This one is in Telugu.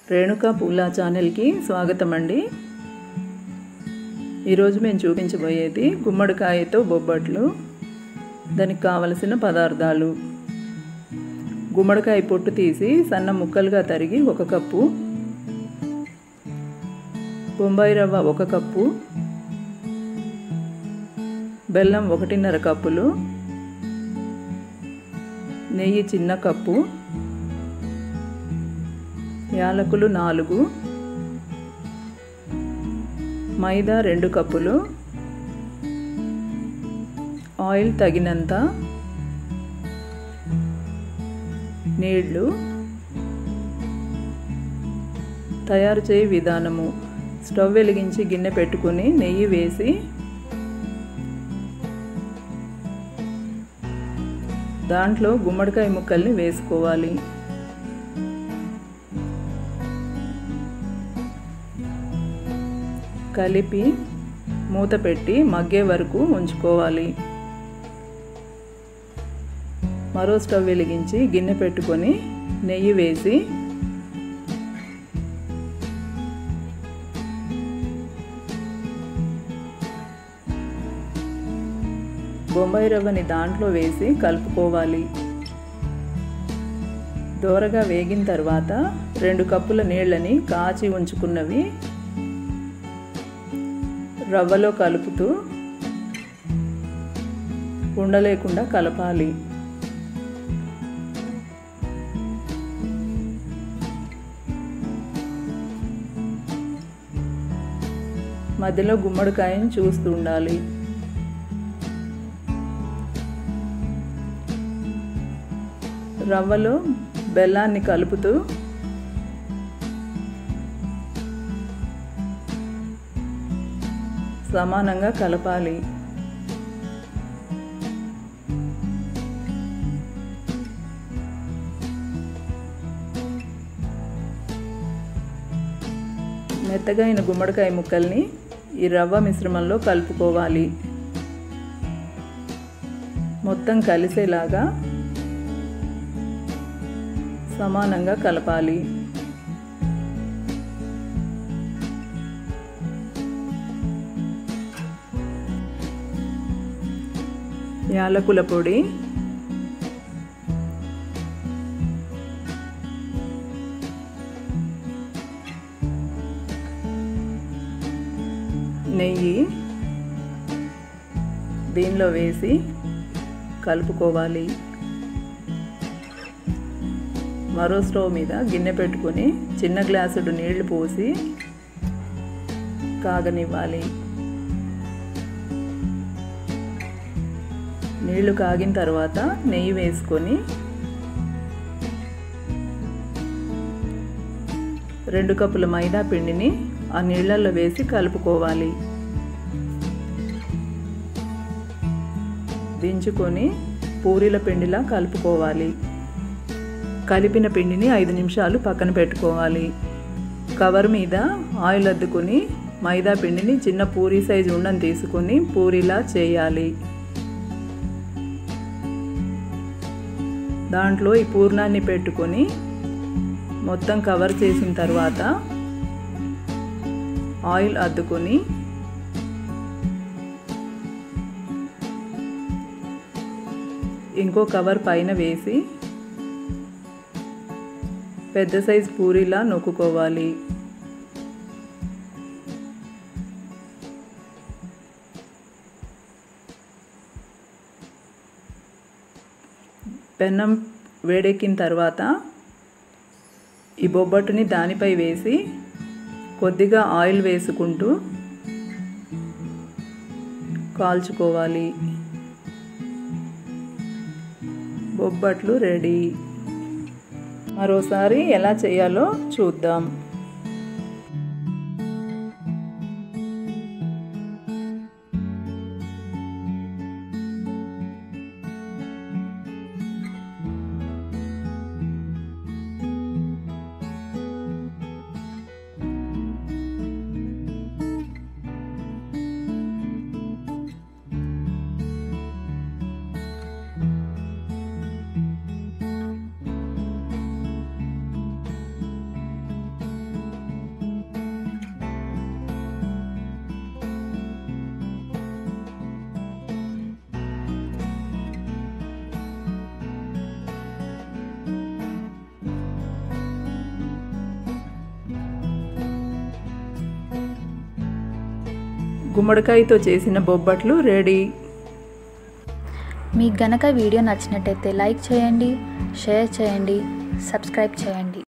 రేణుకా పూల ఛానల్కి స్వాగతం అండి ఈరోజు మేము చూపించబోయేది గుమ్మడికాయతో బొబ్బట్లు దానికి కావలసిన పదార్థాలు గుమ్మడికాయ పొట్టు తీసి సన్న ముక్కలుగా తరిగి ఒక కప్పు బొంబాయి రవ్వ ఒక కప్పు బెల్లం ఒకటిన్నర కప్పులు నెయ్యి చిన్న కప్పు యాలకులు నాలుగు మైదా రెండు కప్పులు ఆయిల్ తగినంత నీళ్ళు తయారు చేయ విధానము స్టవ్ వెలిగించి గిన్నె పెట్టుకుని నెయ్యి వేసి దాంట్లో గుమ్మడికాయ ముక్కల్ని వేసుకోవాలి కలిపి మూత పెట్టి మగ్గే వరకు ఉంచుకోవాలి మరో స్టవ్ వెలిగించి గిన్నె పెట్టుకొని నెయ్యి వేసి బొంబాయి రవ్వని దాంట్లో వేసి కలుపుకోవాలి దోరగా వేగిన తర్వాత రెండు కప్పుల నీళ్ళని కాచి ఉంచుకున్నవి రవ్వలో కలుపుతూ ఉండలేకుండా కలపాలి మధ్యలో గుమ్మడికాయని చూస్తూ ఉండాలి రవ్వలో బెల్లాన్ని కలుపుతూ సమానంగా కలపాలి మెత్తగా అయిన గుమ్మడికాయ ముక్కల్ని ఈ రవ్వ మిశ్రమంలో కలుపుకోవాలి మొత్తం కలిసేలాగా సమానంగా కలపాలి యాలకుల పొడి నెయ్యి దీనిలో వేసి కలుపుకోవాలి మరో స్టవ్ మీద గిన్నె పెట్టుకొని చిన్న గ్లాసుడు నీళ్లు పోసి కాగనివ్వాలి నీళ్లు కాగిన తర్వాత నెయ్యి వేసుకొని రెండు కప్పుల మైదా పిండిని ఆ నీళ్ళల్లో వేసి కలుపుకోవాలి దించుకొని పూరీల పిండిలా కలుపుకోవాలి కలిపిన పిండిని ఐదు నిమిషాలు పక్కన పెట్టుకోవాలి కవర్ మీద ఆయిల్ అద్దుకొని మైదా పిండిని చిన్న పూరీ సైజు ఉండని తీసుకొని పూరీలా చేయాలి దాంట్లో ఈ పూర్ణాన్ని పెట్టుకొని మొత్తం కవర్ చేసిన తర్వాత ఆయిల్ అద్దుకొని ఇంకో కవర్ పైన వేసి పెద్ద సైజు పూరీలా నొక్కుకోవాలి పెన్నం వేడెక్కిన తర్వాత ఈ బొబ్బట్టుని దానిపై వేసి కొద్దిగా ఆయిల్ వేసుకుంటూ కాల్చుకోవాలి బొబ్బట్లు రెడీ మరోసారి ఎలా చేయాలో చూద్దాం గుమ్మడికాయతో చేసిన బొబ్బట్లు రెడీ మీకు గనక వీడియో నచ్చినట్టయితే లైక్ చేయండి షేర్ చేయండి సబ్స్క్రైబ్ చేయండి